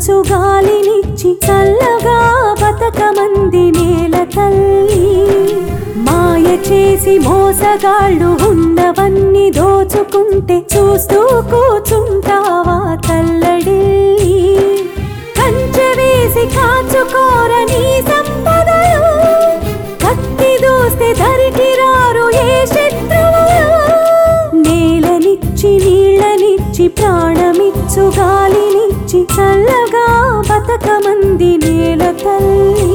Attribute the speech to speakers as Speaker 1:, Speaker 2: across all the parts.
Speaker 1: ప్రాణమిచ్చు గాలినిచ్చి చల్లగా బతకమంది నేల తల్లి మాయ చేసి మోసగాళ్ళు ఉన్నవన్నీ దోచుకుంటే చూస్తూ కూచుంటావా తల్లడిల్లి కంచె వేసి కాచుకోరని సంపదలు కత్తి దూస్తే ధరికి రారు ఏ శత్రువులు నేలనిచ్చి నీళ్ళనిచ్చి ప్రాణమిచ్చు గాలినిచ్చి చల్లగా బతకమంది నేల తల్లి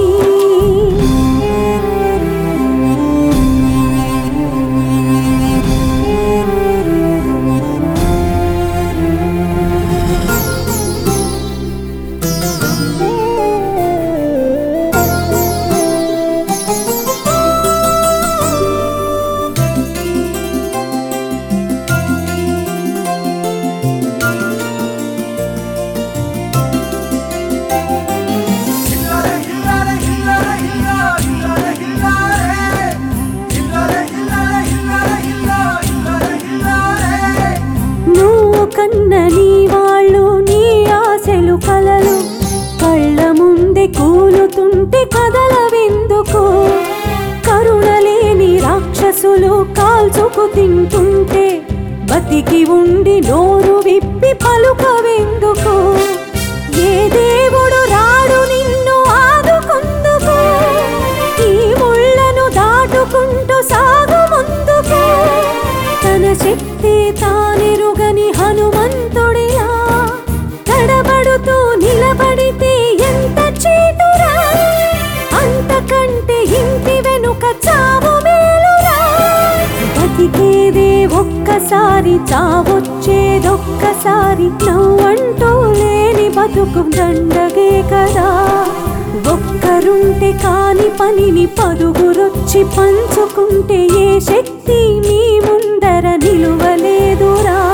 Speaker 2: హిల్లరే హిల్లరే హిల్లరే హిల్లరే హిల్లరే హిల్లరే హిల్లరే హిల్లరే హిల్లరే హిల్లరే
Speaker 1: నువ్వు కన్న నీ వాళ్ళు నీ ఆశలు కలలు కళ్ళ ముందే కూలుతుంటే కదలవెందుకు కరుణలేని రాక్షసులు కాల్చుకు తింటుంటే బతికి ఉండి నోరు విప్పి పలుకవెందుకు ఏ దేవుడు రాడు నిన్ను ఆదుకుందుకు ఈ ముళ్ళను దాటుకుంటూ సాగు ముందుకు తన శక్తి తానెరుగని హనుమంతుడిలా తడబడుతూ నిలబడితే ఎంత చేటురా అంతకంటే ఇంటి వెనుక చావు మేలురా బతికేదే ఒక్కసారి చావొచ్చేదొక్కసారి నవ్వంటూ లేని బతుకు దండగే కదా ఒక్కరుంటే కాని పనిని పదుగురొచ్చి పంచుకుంటే ఏ శక్తి మీ ముందర నిలువలేదురా